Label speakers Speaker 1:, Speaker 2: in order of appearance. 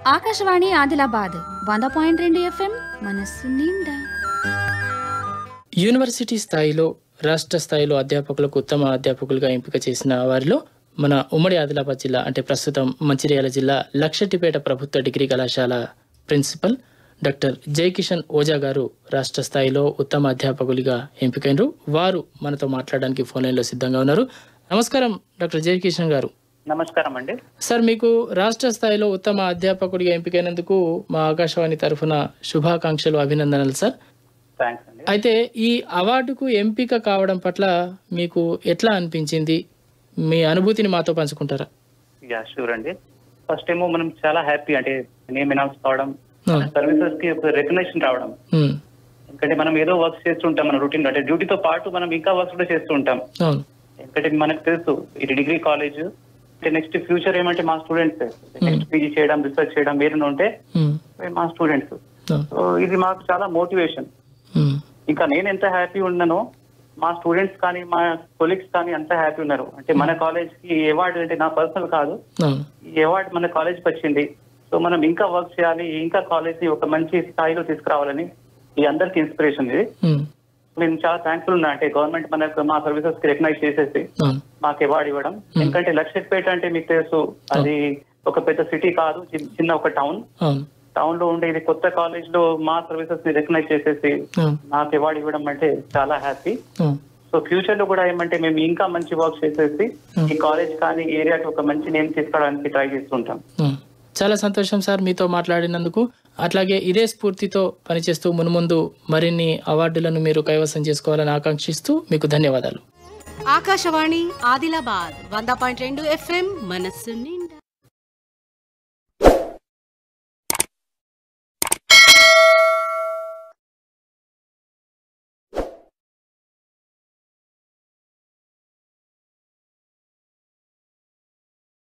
Speaker 1: ఆకాశవాణి ఆదిలాబాద్ వంద పాయింట్ రెండు ఎఫ్ఎం మనస్సు నిండా
Speaker 2: యూనివర్సిటీ స్థాయిలో రాష్ట్ర స్థాయిలో అధ్యాపకులకు ఉత్తమ అధ్యాపకులుగా ఎంపిక చేసిన వారిలో మన ఉమ్మడి ఆదిలాబాద్ జిల్లా అంటే ప్రస్తుతం మంచిర్యాల జిల్లా లక్షటిపేట ప్రభుత్వ డిగ్రీ కళాశాల ప్రిన్సిపల్ డాక్టర్ జయకిషన్ ఓజా గారు రాష్ట్ర స్థాయిలో ఉత్తమ అధ్యాపకులుగా ఎంపికైనరు వారు మనతో మాట్లాడడానికి ఫోన్ లైన్లో సిద్ధంగా ఉన్నారు నమస్కారం డాక్టర్ జయకిషన్ గారు
Speaker 3: నమస్కారం అండి
Speaker 2: సార్ మీకు రాష్ట్ర స్థాయిలో ఉత్తమ అధ్యాపకుడిగా ఎంపికైనందుకు మా ఆకాశవాణి తరఫున శుభాకాంక్షలు అభినందనలు సార్
Speaker 3: థ్యాంక్స్ అండి
Speaker 2: అయితే ఈ అవార్డుకు ఎంపిక కావడం పట్ల మీకు ఎట్లా అనిపించింది మీ అనుభూతిని మాతో పంచుకుంటారా
Speaker 3: యా షూర్ అండి ఫస్ట్ ఏమో మనం చాలా హ్యాపీ అంటే నేమ్ అనౌన్స్ కావడం
Speaker 2: అవును.
Speaker 3: సర్వీసెస్ కి ఒక రెకగ్నేషన్ రావడం
Speaker 2: ఉమ్,
Speaker 3: ఎందుకంటే మనం ఏదో వర్క్స్ చేస్తుంటాం మన రొటీన్ అంటే డ్యూటీతో పాటు మనం ఇంకా వర్క్స్ కూడా చేస్తూ ఉంటాం
Speaker 2: అవును
Speaker 3: ఎందుకంటే మనకు తెలుసు ఇది డిగ్రీ కాలేజ్ అంటే నెక్స్ట్ ఫ్యూచర్ ఏమంటే మా స్టూడెంట్స్ నెక్స్ట్ పీజీ చేయడం రీసెర్చ్ చేయడం వేరే ఉంటే
Speaker 2: ఉమ్,
Speaker 3: మా స్టూడెంట్స్
Speaker 2: అవును
Speaker 3: సో ఇది మాకు చాలా మోటివేషన్
Speaker 2: ఉమ్,
Speaker 3: ఇంకా నేను ఎంత హ్యాపీ ఉన్నానో మా స్టూడెంట్స్ కానీ మా కొలీగ్స్ కానీ అంత హ్యాపీ ఉన్నారు అంటే మన కాలేజ్ కి అవార్డు అంటే నా పర్సనల్ కాదు
Speaker 2: అవును
Speaker 3: ఈ అవార్డు మన కాలేజ్కి వచ్చింది సో మనం ఇంకా వర్క్ చేయాలి ఇంకా కాలేజ్ ని ఒక మంచి స్థాయిలో తీసుకురావాలని ఈ అందరికి ఇన్స్పిరేషన్ ఇది
Speaker 2: ఉమ్,
Speaker 3: నేను చాలా థ్యాంక్ఫుల్ ఉన్నా అంటే గవర్నమెంట్ మనకు మా సర్వీసెస్ కి రికగ్నైజ్ చేసేసి
Speaker 2: అవును
Speaker 3: మాకు అవార్డు ఇవ్వడం ఎందుకంటే లక్షపేట అంటే మీకు తెలుసు అది ఒక పెద్ద సిటీ కాదు చి- చిన్న ఒక టౌన్
Speaker 2: అవును
Speaker 3: టౌన్ లో ఉండే ఇది కొత్త కాలేజ్ లో మా సర్వీసెస్ ని రికగ్నైజ్ చేసేసి
Speaker 2: అవును
Speaker 3: నాకు అవార్డు ఇవ్వడం అంటే చాలా హ్యాపీ
Speaker 2: అవును
Speaker 3: సో ఫ్యూచర్ లో కూడా ఏమంటే మేము ఇంకా మంచి వర్క్ చేసేసి ఈ కాలేజ్ కానీ ఏరియాకి ఒక మంచి నేమ్ తీసుకోవడానికి ట్రై చేస్తుంటాం
Speaker 2: ఉమ్. చాలా సంతోషం సార్ మీతో మాట్లాడినందుకు అట్లాగే ఇదే స్ఫూర్తితో పనిచేస్తూ మునుముందు మరిన్ని అవార్డులను మీరు కైవసం చేసుకోవాలని ఆకాంక్షిస్తూ మీకు ధన్యవాదాలు
Speaker 4: ఆకాశవాణి ఆదిలాబాద్ వంద పాయింట్ రెండు ఎఫ్ఎం మనస్సు నిండా